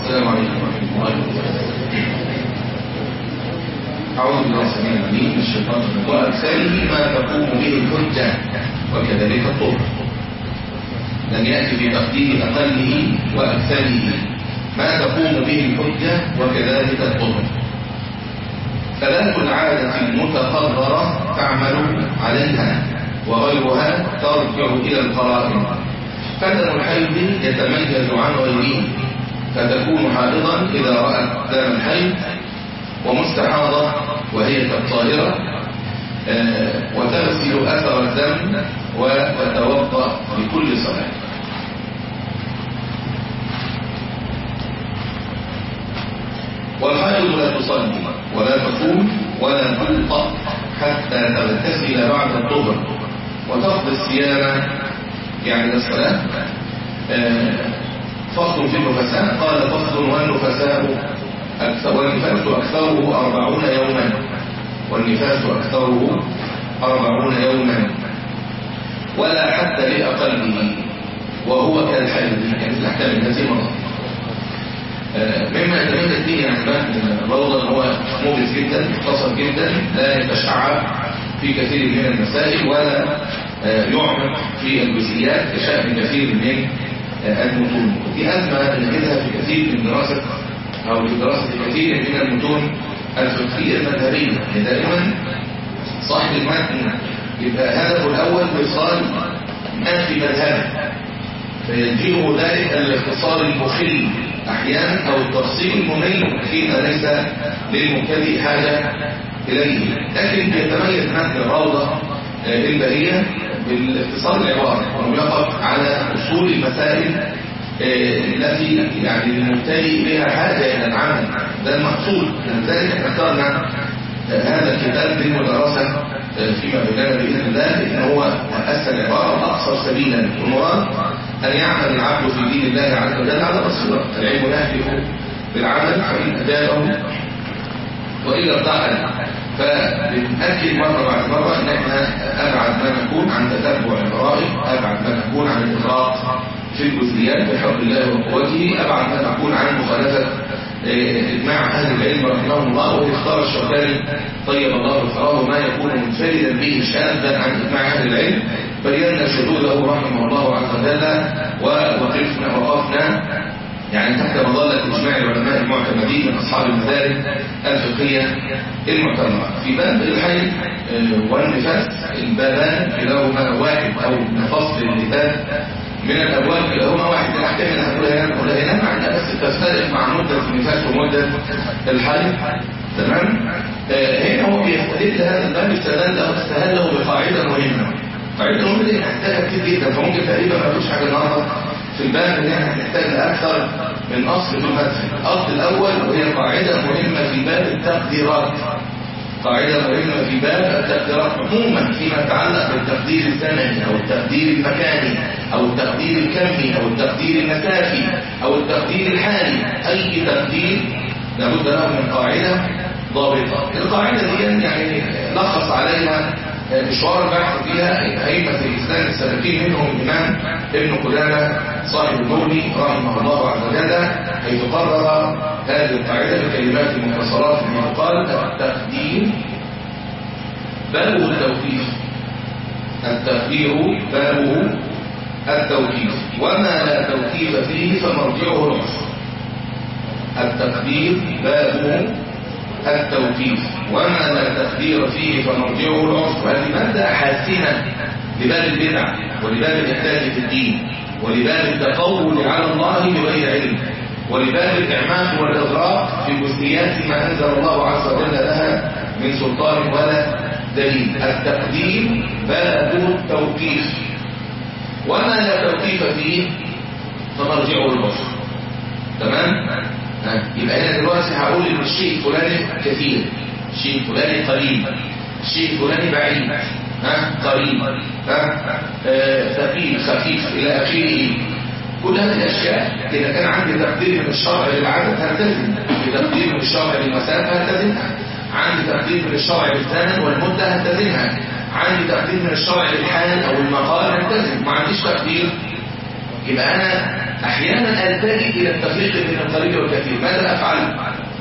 السلام عليكم ورحمة الله وبركاته أعوذ بالله السميع العليم من الشيطان الرجيم وأكثره ما تقوم به الحجة وكذلك الطهر لم يأتي بتقدير أقله وأكثره ما تقوم به الحجة وكذلك الطهر ثلاث العادة المتقررة تعمل عليها وغيرها ترجع إلى القرائن فدم الحيض يتميز عن غيره فتكون حائضا إذا رأت دم الحيض ومستحاضة وهي كالطاهرة آه، وتغسل أثر الدم وتتوضأ لكل صلاة والحائض لا تصلي ولا تصوم ولا تلقى حتى تغتسل بعد الظهر وتقضي الصيام يعني الصلاة آه، فصل في النفساء قال فصل والنفساء أكثر والنفاس أكثره أربعون يوما والنفاس أكثره أربعون يوما ولا حد لأقله وهو كالحيض يعني في الأحكام الهزيمة مما يتميز به عن متن الروضة ان هو موجز جدا مختصر جدا لا يتشعب في كثير من المسائل ولا آه، يعمق في الجزئيات كشأن كثير من آه، المتون ودي أزمة نجدها في كثير من دراسة أو في دراسة كثير من المتون الفقهية المذهبية يعني دائما صاحب المتن يبقى هدفه الأول وصال ما في مذهبه فيجيبه ذلك الاختصار المخل أحيانا أو التفصيل الممل حين ليس للمبتدئ حاجة إليه لكن يتميز متن الروضة آه، البهية بالاختصار العبارة ويقف على أصول المسائل آه، التي يعني المبتدئ بها حاجة إلى العمل ده المقصود لذلك اخترنا آه، هذا الكتاب للمدرسة فيما بيننا بإذن الله إن هو أسهل عبارة وأقصر سبيلا والمراد أن يعمل العبد في دين الله عز وجل على بصيرة العلم يهدف بالعمل فإن أداءه وإلا ارتحل فبنأكد مرة بعد مرة أن احنا أبعد ما نكون عن تتبع الفرائض أبعد ما نكون عن الإطلاق في الجزئيات بحب الله وقوته أبعد ما نكون عن مخالفة اجماع اهل العلم رحمه الله واختار الشوكاني طيب الله ذكره ما يكون منفردا به شاذا عن اجماع اهل العلم بينا شذوذه رحمه الله عز وجل ووقفنا وقفنا يعني تحت مظلة إجماع العلماء المعتمدين من أصحاب المذاهب الفقهية المعتبرة في باب الحي والنفاس البابان كلاهما واحد أو فصل النفاس من الأبواب كلاهما واحد الأحكام اللي هنقولها هنا نقولها هنا مع إنها بس تختلف مع مدة النفاس ومدة الحي تمام هنا هو بيستدل هذا الباب استدله استهله بقاعدة مهمة قاعدة مهمة دي هنحتاجها كتير جدا فممكن تقريبا ما فيش حاجة النهارده في الباب ان احنا هنحتاج اكثر من اصل في المدخل الاصل الاول وهي قاعده مهمه في باب التقديرات قاعده مهمه في باب التقديرات عموما فيما يتعلق بالتقدير الزمني او التقدير المكاني او التقدير الكمي او التقدير المسافي او التقدير الحالي اي تقدير لابد له من قاعده ضابطه القاعده دي يعني لخص عليها مشوار البحث فيها أئمة الإسلام السلفيين منهم الإمام ابن قدامة صاحب النوري رحمه الله عز وجل حيث قرر هذه القاعدة بكلمات مختصرات من قال التقدير بابه التوقيف التقدير بابه التوقيف وما لا توقيف فيه فمرجعه العصر التقدير بابه التوقيف وما لا تقدير فيه فمرجعه العصر هذه مادة حاسمة لباب البدع ولباب الإحداث في الدين ولباب التقول على الله بغير علم ولباب الإعماق والإغراق في جزئيات ما أنزل الله عز وجل لها من سلطان ولا دليل التقدير باب التوقيف وما لا توقيف فيه فمرجعه العصر تمام؟ يبقى انا دلوقتي هقول ان الشيء الفلاني كثير الشيء الفلاني قريب الشيء الفلاني بعيد ها قريب ها ثقيل خفيف الى اخره كل هذه الاشياء اذا كان عندي تقدير من الشرع للعدد هلتزم بتقدير من الشرع للمسافه هلتزمها عندي تقدير من الشرع للزمن والمده هلتزمها عندي تقدير من الشرع للحال او المقال هلتزم ما عنديش تقدير يبقى أنا أحيانا ألتجئ إلى التفريق بين القليل والكثير ماذا أفعل؟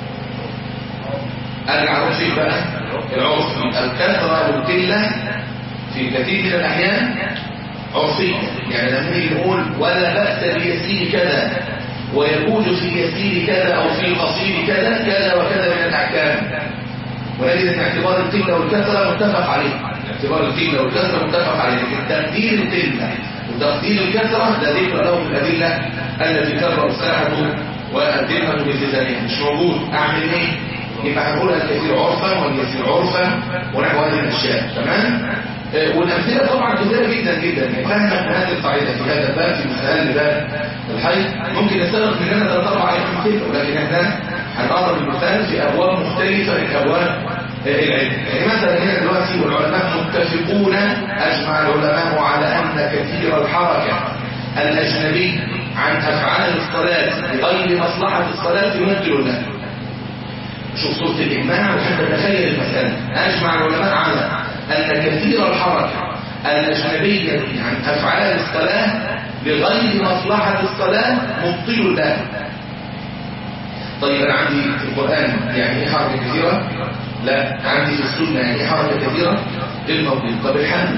أرجع أقول شيء بقى العرف الكثرة والقلة في كثير من الأحيان عرفية يعني لما نيجي نقول ولا بأس بيسير كذا ويجوز في يسير كذا أو في قصير كذا كذا وكذا من الأحكام ونجد أن اعتبار القلة والكثرة متفق عليه اعتبار القلة والكثرة متفق عليه لكن تقدير القلة وتقدير الكثرة ده ذكر له في الأدلة التي ترى الساحة والدرهم بالتزامها مش موجود أعمل إيه؟ يبقى هنقول الكثير عرفا واليسير عرفا ونحو هذه الاشياء تمام آه، والامثله طبعا كثيره جدا جدا فهم هذه القاعده في هذا الباب في مثال باب الحي ممكن نستغرق مننا ثلاث اربع امثله ولكن احنا هنقرب المثال في ابواب مختلفه من ابواب آه، العلم يعني مثلا هنا دلوقتي والعلماء متفقون اجمع العلماء على ان كثير الحركه الاجنبي عن افعال الصلاه بغير مصلحه الصلاه مبطل له شوف صورة الإجماع وحتى تخيل المسألة أجمع العلماء على أن كثير الحركة الأجنبية عن أفعال الصلاة بغير مصلحة الصلاة مبطل لها طيب أنا عندي في القرآن يعني إيه حركة كثيرة؟ لا عندي في السنة يعني إيه حركة كثيرة؟ الموطن طب الحمل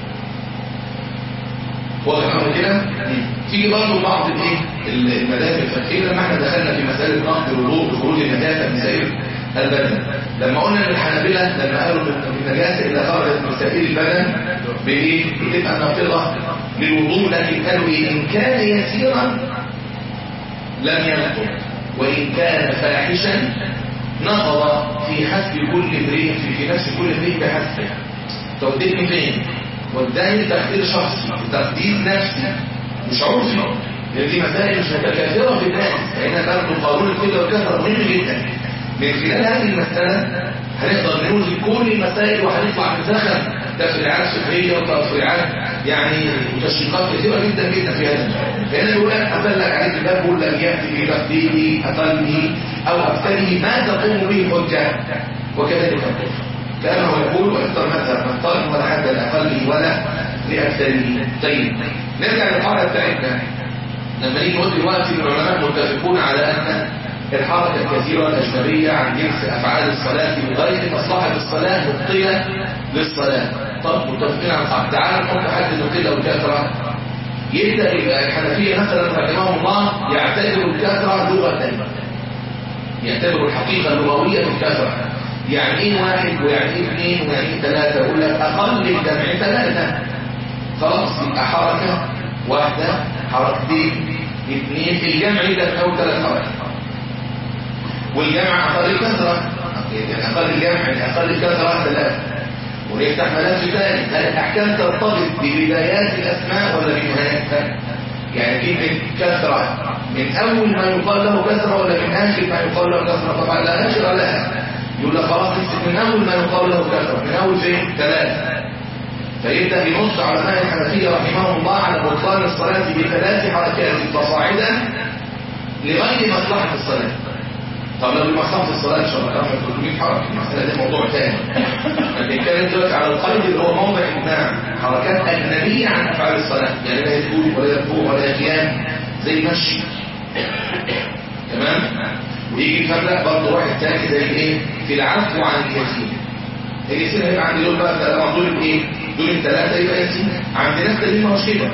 واضح الامر كده تيجي برضه بعض الايه المذاهب الفقهيه لما احنا دخلنا في مساله نقد الوضوء بخروج النجاسه من سائر البدن لما قلنا ان الحنابلة لما قالوا ان النجاسه اذا خرجت من سائر البدن بايه بتبقى ناقضه للوضوء لكن قالوا ايه ان كان يسيرا لم ينقض وان كان فاحشا نقض في حسب كل امرئ في, في نفس كل امرئ بحسبه توديني فين والثاني تقدير شخصي تقدير نفسي مش عرفي لان دي مسائل مش متكاثره في الناس لان برضه قانون الكل والكثره مهم جدا من خلال هذه المساله هنقدر نوزن كل المسائل وهنطلع بزخم تفريعات فقهيه وتفريعات يعني وتشريقات كثيره جدا جدا في هذا المجال فهنا يقول لك ادلك عليك الباب يقول لم ياتي بتقديره اقله او اكثره ما تقوم به حجه وكذلك الكفر كانه يقول ويختار مذهب من طالب ولا حد لاقله ولا لاكثره طيب نرجع للقاعده بتاعتنا لما نيجي نقول دلوقتي ان العلماء متفقون على ان الحركه الكثيره الاجنبيه عن جنس افعال الصلاه بغير مصلحه الصلاه مبطله للصلاه طب متفقين على القاعده تعال نحط حد القله والكثره يبدا يبقى الحنفيه مثلا رحمهم الله يعتبر الكثره لغه يعتبر الحقيقه اللغويه بالكثره يعني ايه واحد ويعني ايه اثنين ويعني ايه ثلاثة يقول لك اقل الجمع ثلاثة خلاص يبقى حركة واحدة حركتين اثنين الجمع يبقى اول ثلاث حركات والجمع اقل كثرة يعني اقل الجمع يعني اقل كثرة ثلاثة ويفتح ملف ثاني هل الاحكام ترتبط ببدايات الاسماء ولا بنهاياتها يعني كلمة كثرة من اول ما يقال له كثرة ولا من اخر ما يقال له كثرة طبعا لا نشر لها يقول لك خلاص امسك من اول ما يقال له كثره من اول فين ثلاث فيبدا ينص علماء الحنفيه رحمهم الله على بطلان الصلاه بثلاث حركات فصاعدا لغير مصلحه الصلاه طب لو لمصلحه الصلاه ان شاء الله كان 300 حركه المساله دي موضوع ثاني بنتكلم دلوقتي على القيد اللي هو موضع امناع حركات اجنبيه عن افعال الصلاه يعني لا يسجد ولا يركوع ولا قيام زي مشي تمام ويجي يفرق برضه واحد تاني زي ايه في العفو عن اليتيم اليتيم هيبقى عندي دول بقى طالما دول ايه دول الثلاثه يبقى يتيم عند ناس تانيين مش كده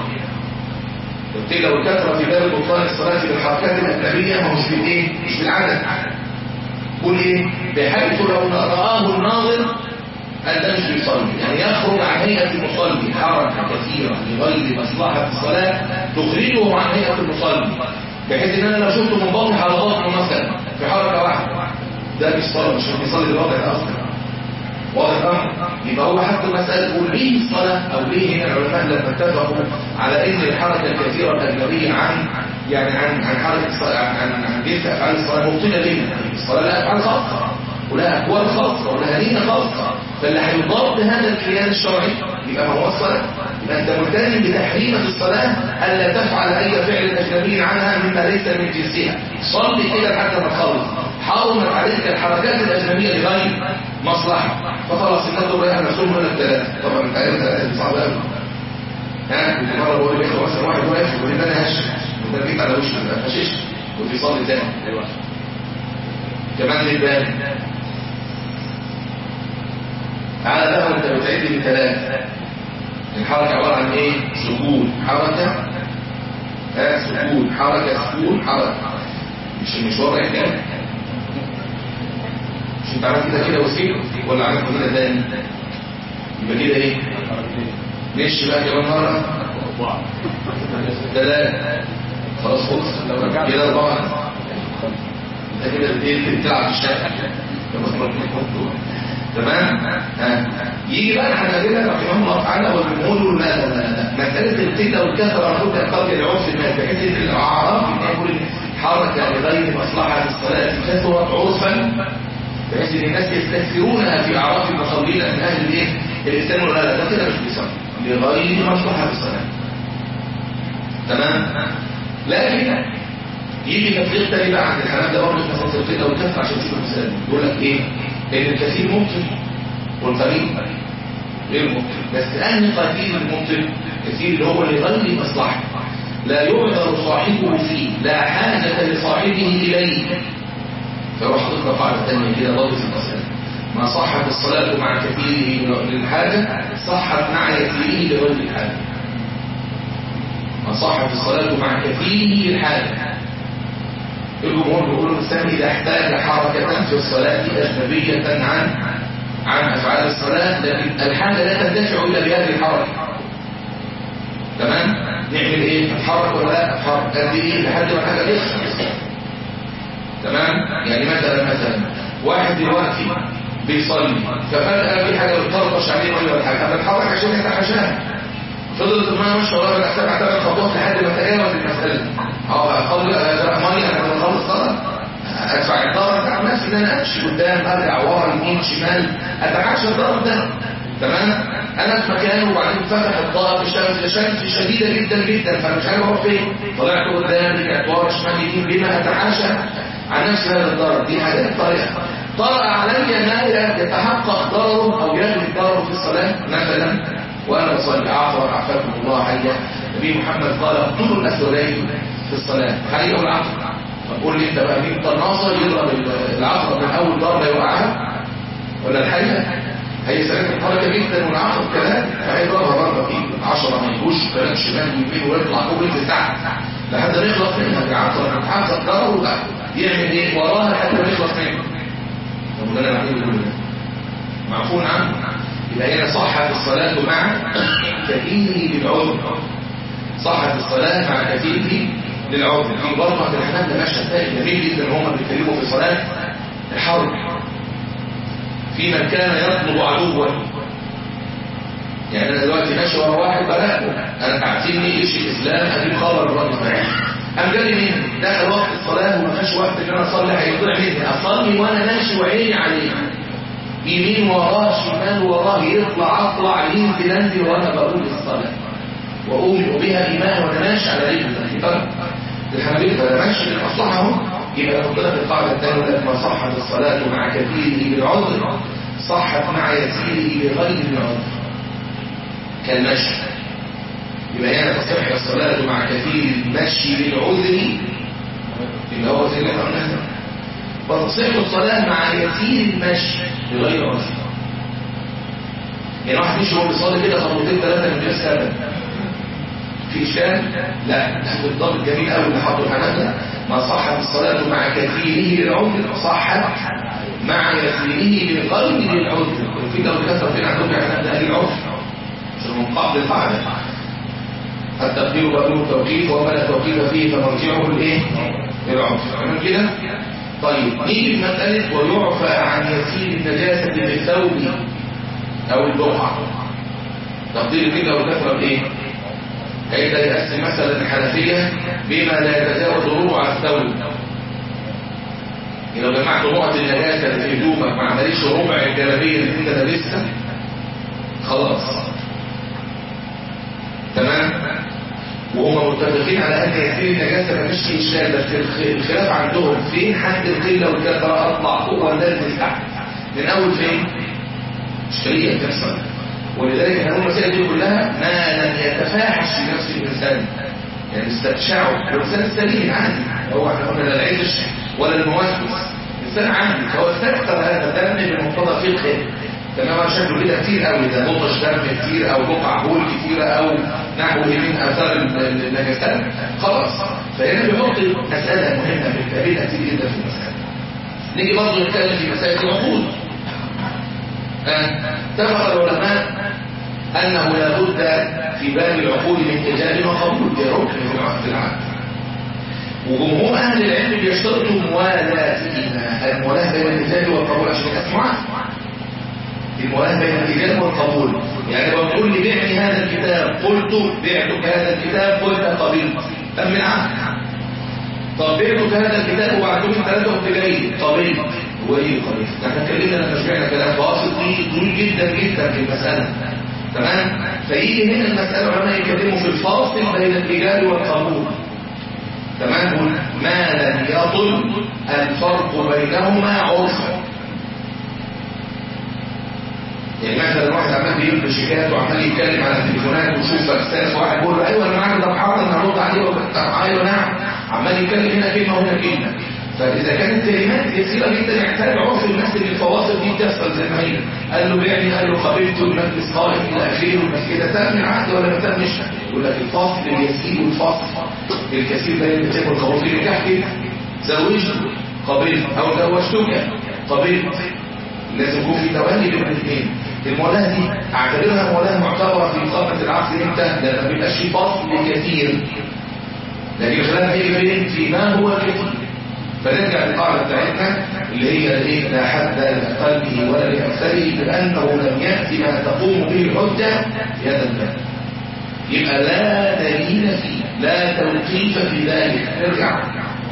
قلت لو الكثره في باب بطلان الصلاه بالحركات الاجنبيه ما هوش بالايه مش بالعدد قول ايه بحيث لو رآه الناظر أن ده مش بيصلي يعني يخرج عن هيئة المصلي حركة كثيرة لغير مصلحة الصلاة تخرجه عن هيئة المصلي بحيث ان انا لو شفته من بطن على بطنه مثلا في حركه واحده ده مش صلاه مش بيصلي بالوضع الاصلي واضح الامر يبقى هو حتى مساله يقول ليه الصلاه او ليه هنا العلماء لما اتفقوا على ان الحركه الكثيره الاجنبيه عن يعني عن عن حركه الصلاه عن عن جنس افعال الصلاه مبطله ليه؟ الصلاه لها افعال خاصه ولها اكوان خاصه ولها لينه خاصه فاللي هيضاد هذا الكيان الشرعي يبقى ما هو الصلاه يبقى انت ملتزم بتحريمه الصلاه الا تفعل اي فعل اجنبي عنها مما ليس من جنسها صلي كده لحد ما تخلص حرمت عليك الحركات الاجنبيه لغير مصلحه فخلاص الناس دول رايحه نفسهم ولا الثلاثه طبعا انت عارف الثلاثه دي صعبه قوي ها كنت مره بقول لك مثلا واحد واقف يقول لي انا هشم وده جيت على وشي ما فششت وفي صلي تاني ايوه كمان للبال تعالى بقى وانت بتعد من ثلاثة الحركة عبارة عن ايه؟ سكون حركة ها سكون حركة سكون حركة مش المشوار رايح جاي مش انت عملت كده كده وسيب ولا عملت كده تاني يبقى كده ايه؟ مش بقى كمان مرة ثلاثة خلاص خلص كده أربعة انت كده ايه بتلعب في الشارع تمام ها. يجي بقى الحنابلة رحمهم الله تعالى والجمهور يقول لا لا لا لا مسألة القلة والكثرة المفروض يقتضي العرف الناس بحيث ان الاعراف ان يقول حركة لغير مصلحة الصلاة كثرت عرفا بحيث ان الناس يستكثرونها في اعراف المصلين من اهل الايه الاسلام ولا لا ده كده مش بيصلي لغير مصلحة الصلاة تمام لكن يجي تفريق تاني بقى عند الحنان ده برضه في مسألة القلة والكثرة عشان تشوف المسألة يقول لك ايه ان الكثير ممكن والقليل غير ممكن بس أن قليل الممكن كثير اللي هو لغير مصلحة لا يعذر صاحبه فيه لا حاجة لصاحبه إليه فروح حضرتك قاعدة تانية كده ضابط المسألة ما صحت الصلاة مع كثيره للحاجة صحت مع يسيره لغير الحاجة ما صحت الصلاة مع كثيره للحاجة الجمهور بيقولوا الإنسان إذا احتاج حركة في الصلاة أجنبية عن عن أفعال الصلاة لكن الحاجة لا تندفع إلا بهذه الحركة تمام؟ نعمل إيه؟ نتحرك ولا لا نتحرك قد إيه؟ لحد ما الحاجة تخلص تمام؟ يعني مثلا مثلا واحد دلوقتي بيصلي ففجأة في حاجة بتطرطش عليه ولا حاجة بتحرك عشان يتحاشاها فضلت المية ماشية ورايا ولا سبع ثمان خطوات لحد ما تجاوز المسألة اه قبل ازرق مية انا بخلص صلاة ادفع الضرر بتاع نفسي ان انا امشي قدام ارجع ورا يمين شمال اتعاشى الضرر ده تمام انا في مكان وبعدين فتح الضرر الشمس الشمس شديده جدا جدا فانا مش عارف اروح فين طلعت قدام رجعت ورا شمال يمين بما اتعاشى عن نفس هذا الضرر دي حاجات طريقه طرأ علي ما يتحقق ضرره او يجري الضرر في الصلاه مثلا وانا اصلي عفوا عافاكم الله حيا النبي محمد قال اقتلوا الاسودين في الصلاه حي او العفو فقول لي انت بقى مين قناصه يضرب العفو من اول ضربه يوقعها ولا الحيه هي سريعه الحركه جدا والعفو كلام فهيضربها ضربه فيه 10 ما يجوش كلام شمال ويمين ويطلع فوق ينزل تحت لحد ما يخلص منها العفو هتحقق ضرره يعمل ايه وراها لحد ما يخلص منه طب ده انا بعمله معفو عنه يبقى هنا صحت الصلاة مع كثيره للعذر صحت الصلاة مع كثيره للعذر في برضه عند الحنان ده مشهد تاني جميل جدا هم بيتكلموا في صلاة الحرب في من كان يطلب عدوا يعني انا دلوقتي ماشي ورا واحد بلاقه انا تعتيني ايش الاسلام اجيب خبر الراجل معايا قام جالي مين دخل وقت الصلاه وما فيش وقت ان انا اصلي هيطلع مني اصلي وانا ماشي وعيني عليه يمين وراه شمال وراه يطلع اطلع ينزل انزل وانا بقول الصلاه واؤمن بها ايمان وانا ماشي على رجلي فرق الحنابلة فانا ماشي للمصلحه اهو يبقى لو طلعت القاعده الثانيه لما صحت الصلاه مع كثيره بالعذر صحت مع يسيره بغير العذر كالمشي يبقى هنا تصح الصلاه مع كثير المشي بالعذر اللي هو زي ما قلنا وتصح الصلاة مع يسير المشي بغير عذر يعني واحد مشي وهو بيصلي كده خطوتين ثلاثة من غير سبب في إشكال؟ لا ده بالضبط جميل قوي اللي حطه الحنابلة ما صحت الصلاة مع كثيره للعذر صحت مع يسيره بغير العذر في لو كثر فين عندهم يعني أهل العذر عشان من قبل القاعدة التقدير وقبل التوقيف وما لا توقيف فيه فمرجعه الايه؟ للعذر تمام كده؟ طيب نيجي في مسألة ويعفى عن يسير النجاسة بالثوب أو البقعة تقدير كده والكثرة بإيه؟ هيبدأ يقسم مثلا الحنفية بما لا يتجاوز ربع الثوب لو جمعت نقط النجاسة اللي في هدومك ما عمليش ربع الجلابية اللي انت لابسها خلاص تمام وهم متفقين على ان يسير النجاسه مفيش اشكال بس الخلاف عندهم فين حد القله والكثره اطلع فوق ولا انزل تحت من اول فين اشكاليه بتحصل ولذلك هذه المسائل دي كلها ما لم يتفاحش في نفس الانسان يعني استبشعه الانسان السليم عادي هو احنا قلنا لا العيش ولا الموسوس انسان عادي فهو استكثر هذا الدم بمقتضى فقهه تمام شكله كده كتير قوي ده بطش دم كتير او بقع بول كتيره او نحوه من اثار النجاسات خلاص فهنا بيحط مساله مهمه بنتقابلها كتير جدا في المساله نيجي برضه نتكلم في مسائل العقود اتفق العلماء انه لابد في باب العقود من اجاب وقبول كركن في العقد وجمهور اهل العلم بيشترطوا موالاتهما الموالاه بين الإجابة والقبول عشان يبقى الموالاه بين الإجابة والقبول يعني لو تقول لي بيعني هذا الكتاب قلت بعتك هذا الكتاب قلت قبلت تم العقد طب بعتك هذا الكتاب وبعتهم ثلاثة وقت جاي قبلت وايه قبلت احنا اتكلمنا لما شبعنا كلام فاصل فيه طويل جدا جدا في المسألة تمام فيجي هنا المسألة علماء يتكلموا في الفاصل بين الإجابة والقبول تمام ما لم يطل الفرق بينهما عرفا يعني مثلا واحد عمال بيلبس شيكات وعمال يتكلم على التليفونات ويشوف احساس واحد بيقول له ايوه انا معاك ده حاضر انا هرد عليه ايوه نعم عمال يتكلم هنا كلمه وهنا كلمه فاذا كانت كلمات يسيره جدا يحتاج عرف الناس اللي الفواصل دي تحصل زي ما هي قال له بيعني قال له قبلت المجلس قائم الى اخره والناس كده تم العقد ولا ما تمش يقول لك الفصل اليسير والفصل الكثير بين الكتاب والقبول في نكاح كده زوجت قبلت او زوجتك قبلت لازم يكون في توالي بين الاثنين الموالاه دي اعتبرها موالاه معتبره في اقامه العقد امتى لما بيبقاش في فصل كثير لكن الخلاف هيجي فين في ما هو كثير فنرجع للقاعده بتاعتنا اللي هي ايه لا حد لقلبه ولا لاكثره بانه لم ياتي ما تقوم به الحجه يدا به يبقى لا دليل فيه لا توقيف في ذلك نرجع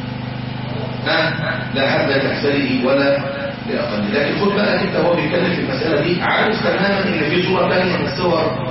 ها لا حد لاكثره ولا لأقل لكن خد بقى انت هو بيتكلم في المسألة دي عارف تماما ان في صورة ثانية من صور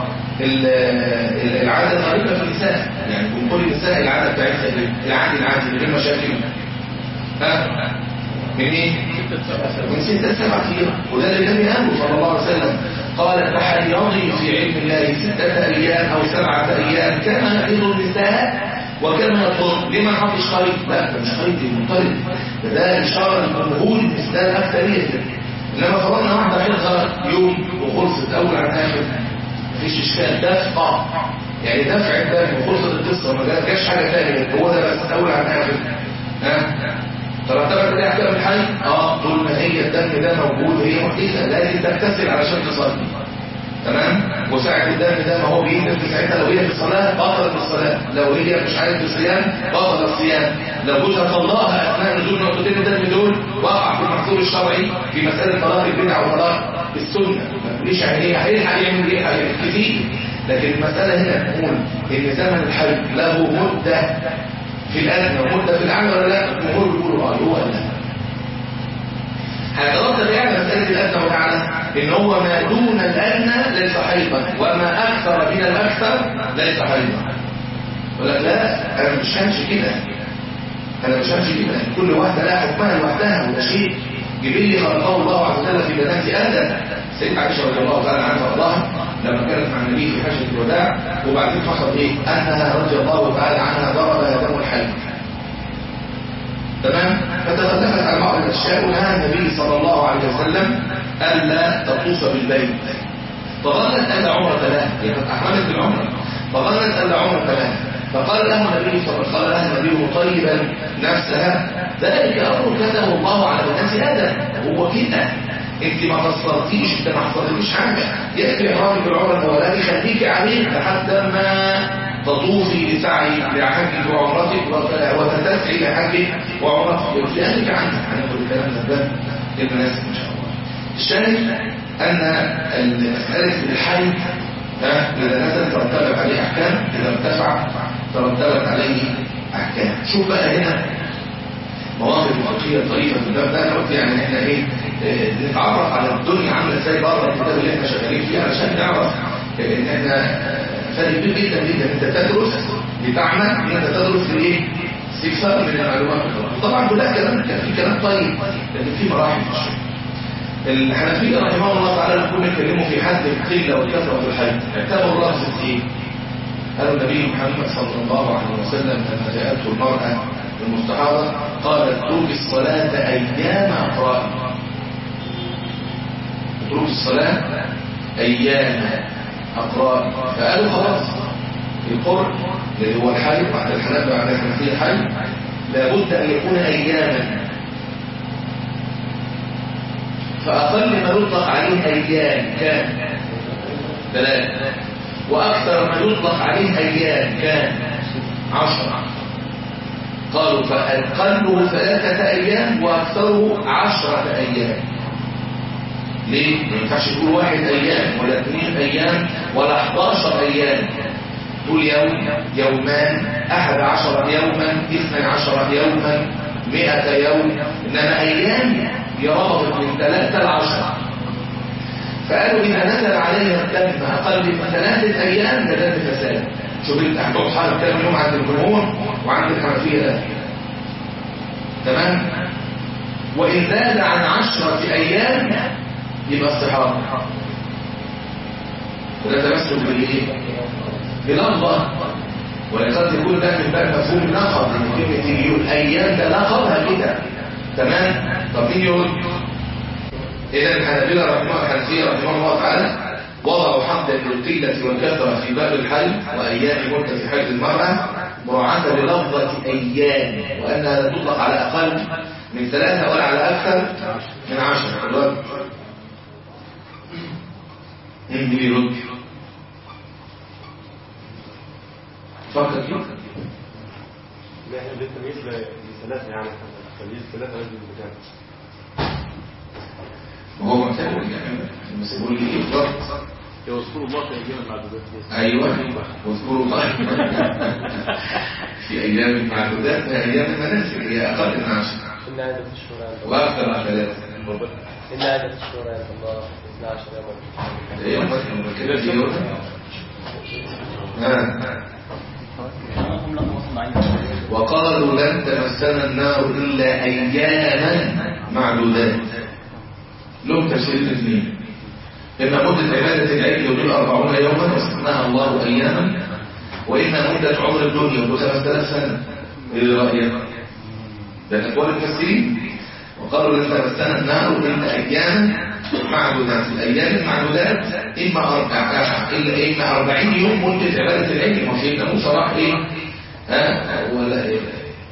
العادة الغريبة في النساء يعني كل النساء العادة بتاعتها العادي العادي من غير مشاكل ها من ايه؟ من ستة سبعة ايام وده اللي النبي قاله صلى الله عليه وسلم قال تحيضي في علم الله ستة ايام او سبعة ايام كما يحيض النساء وكما يطلق ليه ما نحطش خريط لا ده مش خريط المنطلق ده ده اشاره للجمهور الاسلام اكثريه انما فرضنا واحده حيضها يوم وخلصت اول عن اخر مفيش اشكال دفع يعني دفع الدم وخلصت القصه ما جاش حاجه ثانيه هو ده بس اول عن اخر ها ترتبت عليه احكام الحي اه طول ما هي الدم ده موجود هي محدثه لازم تغتسل علشان تصلي تمام وساعة الدم ده ما هو بينزل في ساعتها لو هي في الصلاة بطلت الصلاة لو هي مش عارف الصيام بطل الصيام لو جوزها طلقها أثناء نزول نقطتين الدم دول وقع في المحصول الشرعي في مسألة طلاق البدع وطلاق السنة ليش يعني ايه هيلحق يعمل ايه هيعمل كتير لكن المسألة هنا نقول ان زمن الحج له مدة في الأدنى ومدة في الأعلى ولا لا الجمهور بيقولوا اه هو لا هيترتب يعني مسألة الأدنى والأعلى إن هو ما دون الأدنى ليس حيضا وما أكثر من الأكثر ليس حيضا يقول لك لا أنا مش همشي كده أنا مش همشي كده كل واحدة لها حكمها لوحدها وده شيء جبريل خلقه الله عز وجل في بنات آدم سيدة عائشة رضي الله تعالى عنها وارضاها لما كانت مع النبي في حجة الوداع وبعدين حصل ايه؟ أنها رضي الله تعالى عنها ضرب دم الحي تمام فتغلبت عن بعض الاشياء ونهى النبي صلى الله عليه وسلم الا تطوف بالبيت فظنت ان عمره لها هي قد احرمت بالعمره فظنت ان عمره لها فقال لها النبي صلى الله عليه وسلم النبي مطيبا نفسها ذلك امر كتبه الله على الناس ادم هو كده انت ما فصلتيش انت ما حصلتيش حاجه يكفي احرامك بالعمره ولا خليكي عليه لحد ما تطوفي لسعي لحجك وعمرتك وتتسعي لحجك وعمرتك لذلك عنك هناخد الكلام ده المناسب ان شاء الله الشاهد ان مساله الحج اذا نزل ترتبط عليه احكام اذا ارتفع ترتبت عليه احكام شوف بقى هنا مواقف فقهيه طريقه في الباب ده انا قلت يعني احنا ايه نتعرف على الدنيا عامله ازاي بره الكتاب اللي احنا شغالين فيه علشان نعرف ان احنا فرق كبير جدا جدا انت تدرس لتعمل ان انت تدرس لايه استكثار من المعلومات طبعا كلها كلام كان في كلام طيب لكن في مراحل في الشيء الحنفية رحمه الله تعالى يكون يتكلموا في حد القلة والكثرة في الحج اعتبروا الله ايه؟ قالوا النبي محمد صلى الله عليه وسلم لما جاءته المرأة المستحاضة قالت اترك الصلاة أيام أقرائي اترك الصلاة أيام أقرائي فقالوا خلاص القرء اللي هو الحي بعد الحلال بعد الحنفية الحي لابد أن يكون أياما فأقل ما يطلق عليه أيام كان ثلاثة وأكثر ما يطلق عليه أيام كان عشرة قالوا فأقله ثلاثة أيام وأكثره عشرة أيام ليه؟ ما ينفعش تقول واحد أيام ولا اثنين أيام ولا 11 أيام تقول يوم يومان أحد عشر يوما اثنى عشر يوما مئة يوم إنما أيام يرغب من ثلاثة لعشرة فقالوا إذا نزل عليها الدم أقل من ثلاثة أيام ده دم فساد شوف انت هتقعد حالك كام يوم عند الجمهور وعند الحنفية ده تمام وإن زاد عن عشرة أيام يبقى استحاضة وده تمسك بالإيه؟ بلفظة ولقد يكون ده من باب مفهوم لقب ان كلمة تيجي يقول أيام ده لقبها كده تمام طب مين يقول إذا الحنابلة رحمه الحنفية رحمه الله تعالى وضعوا حمدا للقلة والكثرة في باب الحي وأيام مدة في حيض المرأة مراعاة للفظة أيام وأنها لا تطلق على أقل من ثلاثة ولا على أكثر من عشرة مين يرد فكر كيف لا احنا بالتمييز لثلاثة يعني التمييز ثلاثة لازم بتاعنا وهو معتبر يعني بس يقول لي ايه بالظبط يذكروا الله في ايام المعدودات ايوه واذكروا الله في ايام معدودات في ايام المناسك هي اقل من عشر إن عدد الشهور عند الله واكثر من ثلاثه إن عدد الشهور عند الله 12 يوما يوم ما كده في يوم ها وقالوا لن تمسنا النار إلا أياما معدودات لهم تفسير اثنين إما مدة عبادة العيد يقول أربعون يوما وسماها الله أياما وإما مدة عمر الدنيا يقول خمس ثلاث سنة إيه رأيك؟ ده أقوال المفسرين وقالوا لن تمسنا النار إلا أياما معدودات الأيام المعدودات إما أربع إلا إما أربعين يوم مدة عبادة العيد وسيدنا موسى راح إيه؟ ها ولا إيه؟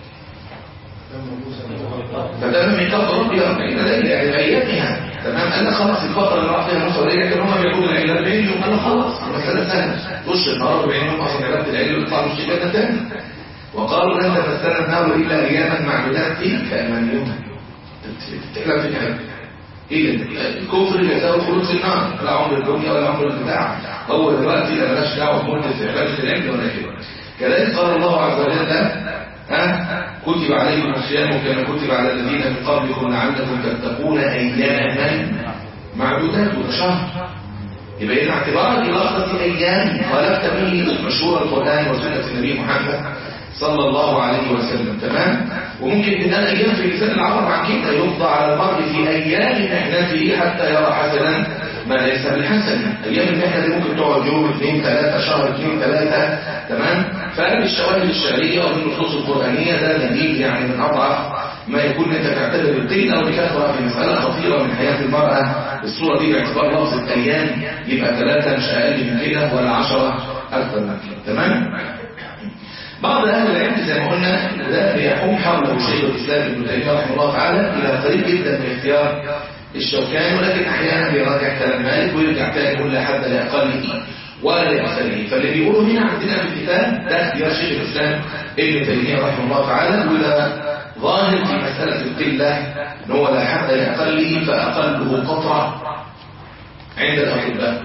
فتم ميقات ربي 40 ليلة يعني أيامها تمام قال لك خلاص الفترة اللي راح فيها موسى وليلة كانوا هم بيقولوا العيد 40 يوم قال لك خلاص المسألة سهلة تخش النهار 40 يوم أصلا عبادة العيد ويطلع مش كده تاني وقالوا لن تمسنا النار إلا أياما معدودات إيه كأمان يوم تتكلم في كلام ايه الكفر يساوي الخلود في النار لا عمر الدنيا ولا عمر البتاع هو دلوقتي لا مالناش دعوه بمده عباده العلم ولا كده كذلك قال الله عز وجل ها كتب عليكم الصيام كما كتب على الذين من قبلكم لعلكم تتقون اياما معدودات وشهر يبقى إذا اعتبار لفظة أيام خالفت به مشهور القرآن وسنة النبي محمد صلى الله عليه وسلم تمام وممكن تنال أيام في لسان العرب عن كده يفضى على المرء في أيام محنته حتى يرى حسنا ما ليس بالحسن أيام المحنة دي ممكن تقعد يوم اثنين ثلاثة شهر اثنين ثلاثة تمام فقال الشواهد الشعرية والنصوص القرآنية ده دليل يعني من أضعف ما يكون انت تعتبر بالقلة او بكثرة في مسألة خطيرة من حياة المرأة الصورة دي باعتبار لفظة أيام يبقى ثلاثة مش أقل من كده ولا عشرة أكثر من كده تمام؟ بعض أهل العلم زي ما قلنا ده بيقوم حوله شيخ الإسلام ابن تيمية رحمه الله تعالى إلى قريب جدا من اختيار الشوكاني ولكن أحيانا بيراجع كلام مالك ويرجع تاني يقول لحد لأقله ولا لأكثره فاللي بيقولوا هنا عندنا في الكتاب ده اختيار شيخ الإسلام ابن تيمية رحمه الله تعالى وده ظاهر في مسألة القلة ان هو لا حد لأقله فأقله قطرة عند الأطباء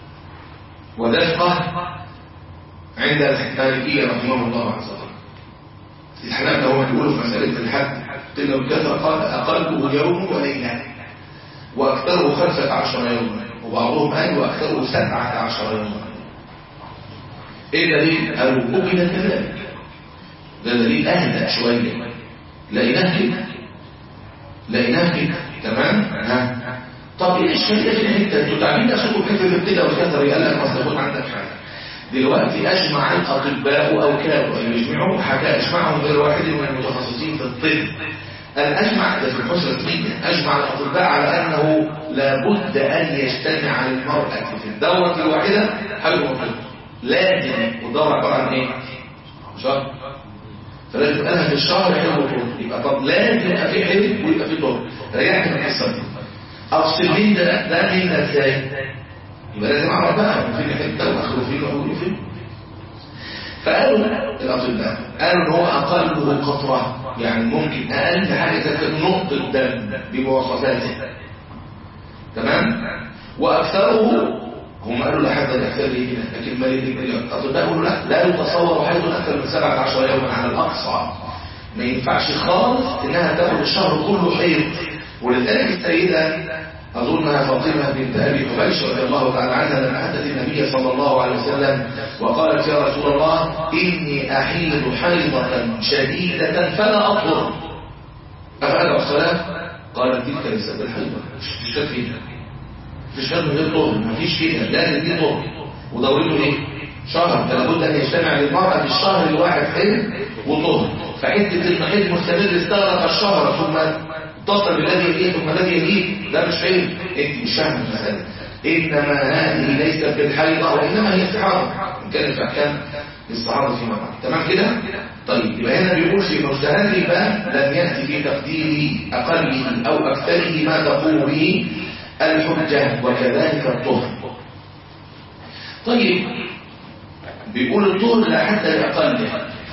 ودفقة عند المالكية رحمه الله عز وجل الحناب ده هو بيقولوا في مسألة الحد قلة الكثرة قال أقله يوم وليلة وأكثره خمسة عشر يوما وبعضهم قال وأكثره سبعة عشر يوما إيه دليل؟ قالوا قبل كذلك ده دليل أهدأ شوية لقيناه كده لقيناه كده تمام ها طب ايه الاشكاليه في الحته انتوا تعملين نفسكم كيف الابتداء والكثر قال لك اصل خد عندك حاجه دلوقتي اجمع الاطباء او كانوا يجمعوا حاجه اجمعهم غير واحد من المتخصصين في الطب الأجمع ده في الحسن الطبية أجمع الأطباء على أنه لابد أن يجتمع للمرأة في الدورة الواحدة حلو وطب لازم والدورة عبارة عن إيه؟ شهر فلازم تبقى في الشهر حلو وطب يبقى طب لازم يبقى في حلو ويبقى في طب ريحت من القصة دي أفصل مين ده ده مين ده إزاي؟ يبقى لازم أعرف بقى فين حتة وآخره فين وأقوله فين فقالوا الأطباء قالوا ان هو أقله قطرة يعني ممكن أقل حاجة تكون نقطة دم بمواصفاته تمام وأكثره هم قالوا لحد الأكثر كده لكن ما الأطباء قالوا لا لا يتصور حيث أكثر من 17 يوما على الأقصى ما ينفعش خالص إنها تاخد الشهر كله حيض ولذلك السيدة أظنها فاطمة بنت أبي حبيش رضي الله تعالى عنها لما أتت النبي صلى الله عليه وسلم وقالت يا رسول الله إني أحيض حيضة شديدة فلا أطهر أفعل الصلاة قالت تلك ليست الحيضة مش فيها مش من غير طهر مفيش كده لازم دي طهر ودورته ايه؟ شهر فلابد ان يجتمع للمرأة في الشهر الواحد حلم وطهر فعدة المحيط مستمر استغرق الشهر ثم اتصل بالذي يليه ثم الذي يليه ده مش علم انت مش فاهم المسألة انما هذه ليست بالحيضة وانما هي استحاضة ان كانت في احكام الاستعارة فيما بعد تمام كده طيب يبقى هنا بيقول في مجتهد الباب لم يأتي في تقدير أقله أو أكثره ما تقوم به الحجة وكذلك الطهر طيب بيقول الطهر لا حد لأقله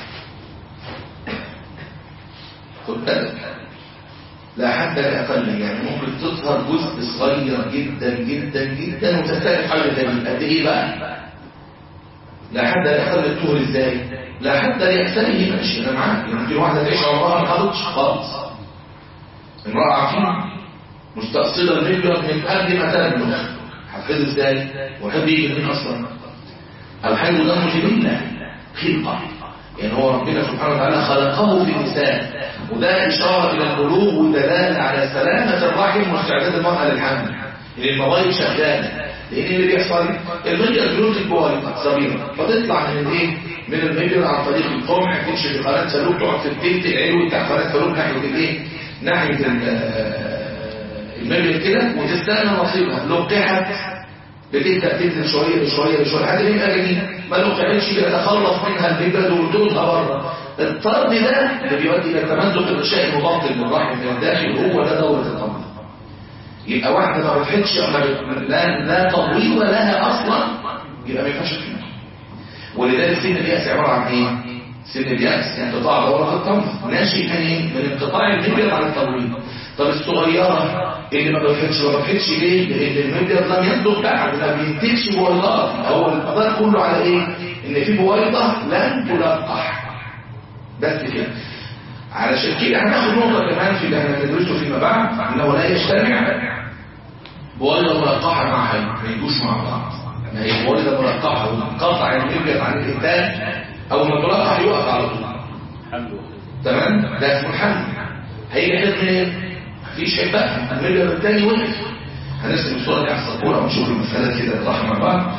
خد بالك لا حد لأقله يعني ممكن تظهر جزء صغير جدا جدا جدا وتستهدف حاجة دليل قد ايه بقى لا حد لأقل الطهر ازاي لا حد لأكثره ماشي انا معاك يمكن واحدة تعيش عمرها ما حضرتش خالص امرأة عقيمة مستقصدة المليون من قبل ما تبلغ حفظ ازاي وحب يجي من اصلا الحيض ده جبلة خلقة يعني هو ربنا سبحانه وتعالى خلقه في النساء وده إشارة إلى البلوغ ودلالة على سلامة الرحم واستعداد المرأة للحمل لأن الموارد شغالة لأن اللي بيحصل الميجر جلوس البوارد صغيرة فتطلع من الايه من الميجر عن طريق القمح تمشي في قناة سلوك تقعد في التلت العلوي بتاع قناة سلوك ناحية الايه ناحية الميجر كده وتستنى نصيبها لقحت بتبدأ تنزل شوية بشوية بشوية لحد ما يبقى جميل ما لقحتش يتخلص منها الميجر وتوزها بره الطرد ده اللي بيؤدي الى تمزق الغشاء المبطن للرحم من الداخل هو ده دورة الطمر يبقى واحدة ما بتحدش لا لا تطويل لها اصلا يبقى ما ينفعش تكمل ولذلك سن اليأس عبارة عن ايه؟ سن اليأس انقطاع دورة الطمر ناشئ من ايه؟ من انقطاع المبيض عن التطويل طب الصغيرة اللي ما بتحدش ما بتحدش ليه؟ لان المبيض لم يصدق بعد ما بينتجش بويضات هو القضاء كله على ايه؟ ان في بويضة لن تلقح بس كده علشان كده هناخد نقطة كمان في اللي هندرسه فيما بعد انه لا يجتمع بوالدة ملقحة مع حي ما يجوش مع بعض ما هي بوالدة ملقحة وانقطع المبيض عن الانتاج او ما تلقح يقف على طول تمام ده اسمه حمل هيجي حد منين مفيش حد بقى المبيض الثاني وقف هنرسم الصورة دي على السبورة ونشوف المسألة كده بالراحة مع بعض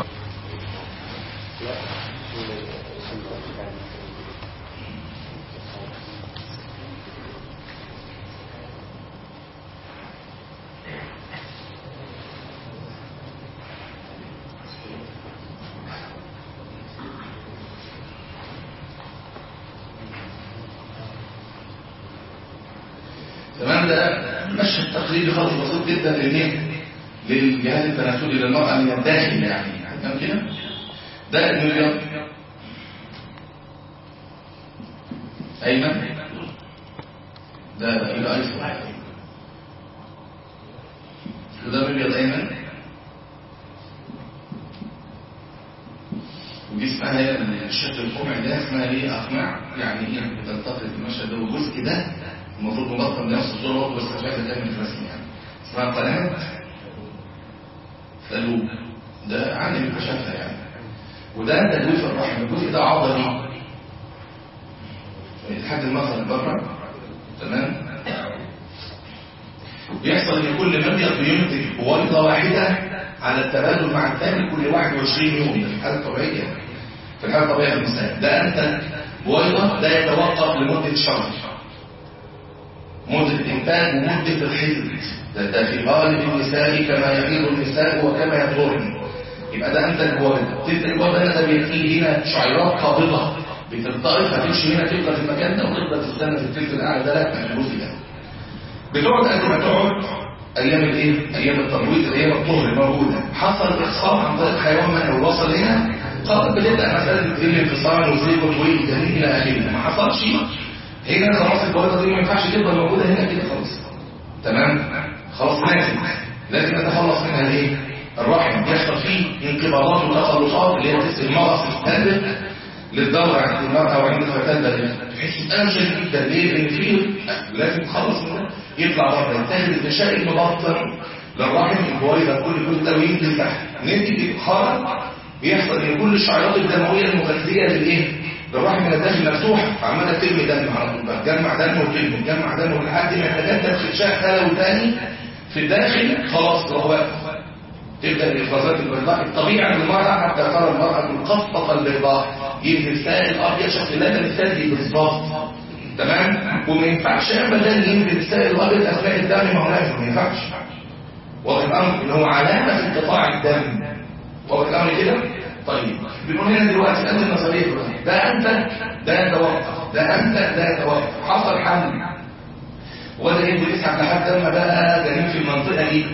تمام ده مشهد تقليدي خالص بسيط جدا لمين للجهاز التناسلي للمرأة من الداخل يعني تمام كده ده المليون ايمن ده ده الايسر ده مليون ايمن ودي اسمها هي الشق القمع ده اسمها ايه اقمع يعني ايه بتلتقط المشهد ده والجزء ده المفروض مبطن بنفس الصورة برضه بس مش عايز اتكلم في الرسم يعني اسمها قناة ثلوب ده عندي بكشفها يعني وده تجويف الرحم الجزء ده عضلي لحد المخرج بره تمام بيحصل ان كل مبيض بينتج بويضه واحده على التبادل مع الثاني كل 21 يوم في الحاله الطبيعيه في الحاله الطبيعيه للانسان ده انت بويضه ده يتوقف لمده شهر مدة الإنتاج ومدة الحيض ده, ده في غالب النساء كما يغير النساء وكما يطهرن يبقى ده أنتج بويضة تلك البويضة هنا ده بيأتي هنا شعيرات قابضة بتلتقط هتمشي هنا تفضل في المكان ده وتفضل تستنى في التلت الأعلى ده لا ما تعملوش ده بتقعد قد ما تقعد ايام الايه ايام التمويض ايام الطهر الموجوده حصل اخصام عن طريق حيوان منوي وصل هنا خلاص بتبدا مساله الانفصال وزيق وطويل جميل الى اخره ما حصلش هنا خلاص البويضه دي ما ينفعش تفضل موجوده هنا كده خلاص تمام خلاص لازم لازم نتخلص منها الايه الرحم يحصل فيه انقباضات وتخلصات اللي هي تسال المرأة تستهدف للدورة عند المرأة وعند فتاة تحس ألم شديد جدا ليه؟ لأن فيه لازم تخلص منه يطلع بره ينتهي بالغشاء المبطن للرحم البويضة كل كل ده وينزل تحت نتيجة خرج بيحصل ان كل الشعيرات الدمويه المغذيه للايه؟ للرحم من الداخل مفتوحه فعماله ترمي دم على طول بتجمع دم وترمي تجمع دم لحد ما يتجدد غشاء خلوي تاني في الداخل خلاص هو واقف تبدا الافرازات البيضاء الطبيعي عند المراه حتى ترى المراه القصه البيضاء ينزل سائل ابيض شكل لبن الثلجي بالظبط تمام وما ينفعش ابدا ينزل السائل الابيض اثناء الدم ما هو لازم ما ينفعش واضح الامر ان هو علامه في انقطاع الدم واضح الامر كده طيب بنقول هنا دلوقتي انت النظريه ده انت ده يتوقف ده انت ده يتوقف حصل حمل وده يبدو يسحب لحد ما بقى جنين في المنطقه دي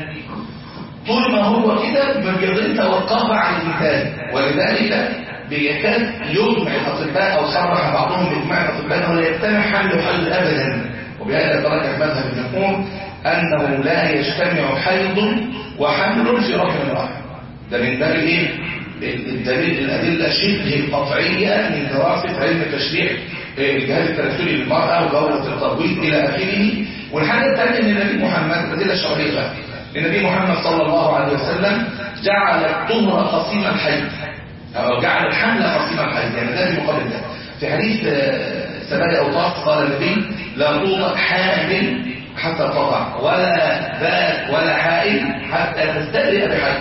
طول ما هو كده ما بيقدر توقف عن الانتاج ولذلك بيكاد يجمع الاطباء او صرح بعضهم باجماع الاطباء انه لا يجتمع حمل وحمل ابدا وبهذا درجه مذهب الجمهور انه لا يجتمع حيض وحمل في رحم الرحم ده من باب ايه الدليل الادله شبه القطعيه من دراسه علم تشريع الجهاز التناسلي للمراه ودوره التبويض الى اخره والحاجه الثانيه ان النبي محمد الادله الشرعيه النبي محمد صلى الله عليه وسلم جعل الطهر قصيم الحيض أو جعل الحمل قصيم الحيض يعني ده في مقابل ده في حديث سبالي أوطاق قال النبي لا توضع حامل حتى تضع ولا بات ولا حائل حتى تستأذن بحيض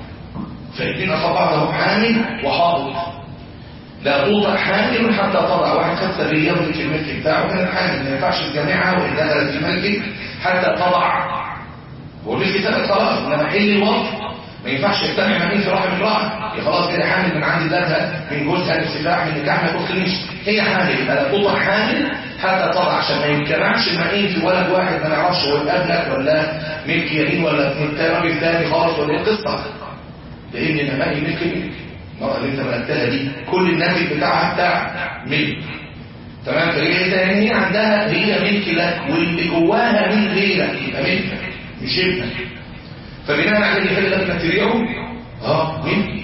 فإن أصبعه حامل وحاضر لا توضع حامل حتى تضع واحد خد سبيل يملك الملك بتاعه من الحامل ما ينفعش الجامعة وإن دخلت في ملكك حتى تضع والملك ثابت خلاص انما حل الوقت ما ينفعش يجتمع منين في رحم امرأة هي خلاص كده حامل من عند ذاتها من جوزها من السفاح من نكاح ما تخليش هي حامل يبقى لا تطلع حامل حتى تضع عشان ما يجتمعش المنين في ولد واحد ما نعرفش هو ابنك ولا ملك يمين ولا ملك راجل تاني خالص ولا ايه القصه لان المنين ملك ملك المرأة اللي انت ملكتها دي كل الناتج بتاعها بتاع ملك تمام فهي تاني هي عندها هي ملك لك واللي جواها من غيرك يبقى ملكك مش ابنك فبناء على اللي يحل لك تبيعه اه مين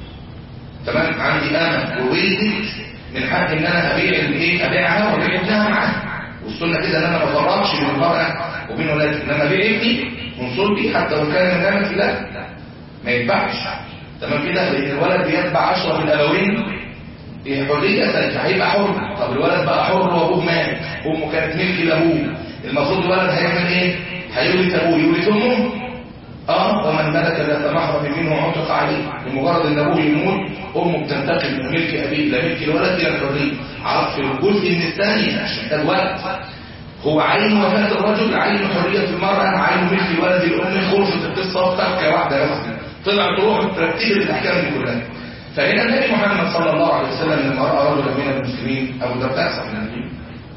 تمام عندي انا وولدت من حق ان انا ابيع الايه ابيعها وابيع ابنها معاها والسنه كده ان انا ما بفرقش بين المراه وبين ولادي انما ابيع ابني من صلبي حتى لو كان من امتي لا ما ينفعش تمام كده لان الولد بيتبع اشرف الابوين إيه حريه سلسة هيبقى حر طب الولد بقى حر وابوه مات امه كانت ملك لابوه المفروض الولد هيعمل ايه هيورث ابوه يورث امه اه ومن ملك ذات محرم منه عتق عليه بمجرد ان ابوه يموت امه بتنتقل من ملك ابيه الى ملك الولد الى الحريه عرف الجزء من الثاني عشان ده الولد هو عين وفاة الرجل عين حرية المرأة عين ملك الولد الأم خلصت القصة بتاعت واحدة بس كده طلع تروح ترتيب الأحكام دي كلها فهنا النبي محمد صلى الله عليه وسلم لما رأى رجلا من المسلمين أبو درداء صح من النبي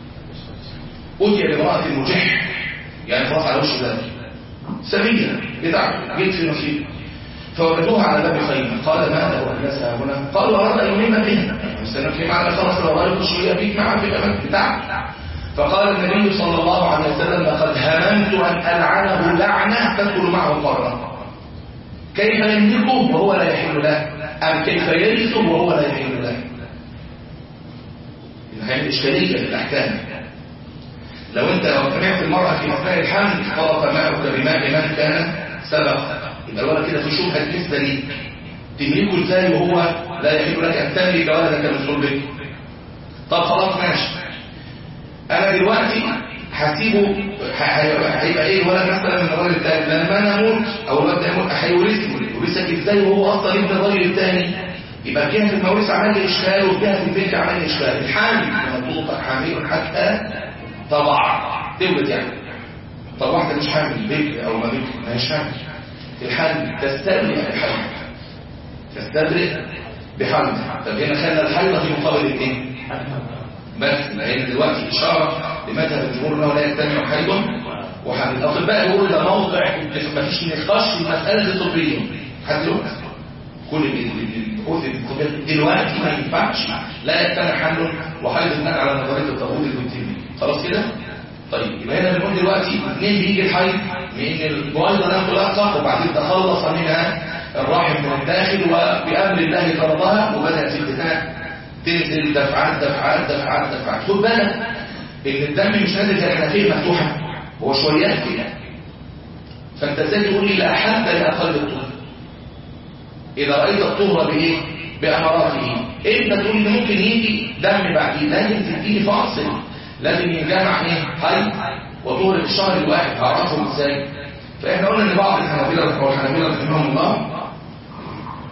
أتي لامرأة مجح يعني خلاص على وش ذلك سبيلا بتاعته جيت في نصيب فوجدوها على باب خيمة قال ماذا وأجلسها هنا قالوا أراد أن ينم بها مستنفي معنا خلاص لو غيرت شوية بيك معا في الأمام بتاعك فقال النبي صلى الله عليه وسلم لقد هممت أن ألعنه لعنة تدخل معه قرة كيف يملكه وهو لا يحل له أم كيف يرثه وهو لا يحل له هذه إشكالية في الأحكام لو انت لو سمعت المرأة في اثناء الحمل اختلط ماءك بماء من كان سبق يبقى الولد كده في شبهة بالنسبة ليك تملكه ازاي وهو لا يحل لك ان تملك ولدك من صلبك طب خلاص ماشي انا دلوقتي هسيبه ه- ه- هيبقى ايه الولد مثلا من الراجل الثاني لما انا اموت او الولد ده يموت هيورثني يورثك ازاي وهو اصلا ابن الراجل الثاني يبقى فيها في المواريث عمل لي اشكال وفيها في البنت عمل لي اشكال الحامل مضبوطه حامل حتى طبعا تولد يعني طب واحده مش حامل بكر او ما بكر ما هيش حامل الحمل تستبرئ الحمل تستبرئ بحمل طب هنا خلى الحيضه في مقابل الاثنين بس لان دلوقتي اشاره لمذهب الجمهور انه لا يجتمع حيض وحمل الاطباء يقولوا ده موضع ما فيش نقاش في المساله دي طبيا حد دلوقتي كل ال- ال- البحوث الطبيه دلوقتي ما ينفعش لا يجتمع حمل وحيض بناء على نظريه التطور الكتيبي خلاص كده طيب يبقى هنا بنقول دلوقتي منين بيجي الحيض من البويضه لم تلقح وبعدين تخلص منها الرحم من الداخل وبامر الله فرضها وبدات الدماء تنزل دفعات دفعات دفعات دفعات خد بالك ان الدم مش نازل زي الحنفيه مفتوحه هو شويات كده فانت ازاي تقول لي لا حد لاقل الطهر اذا رايت الطهر بايه باماراته انت تقول لي ممكن يجي دم بعديه لازم تديني فاصل لازم ينجمع ايه حي وطهر الشهر الواحد هعرفهم ازاي فاحنا قلنا ان بعض الحنابلة والحنابلة رحمهم الله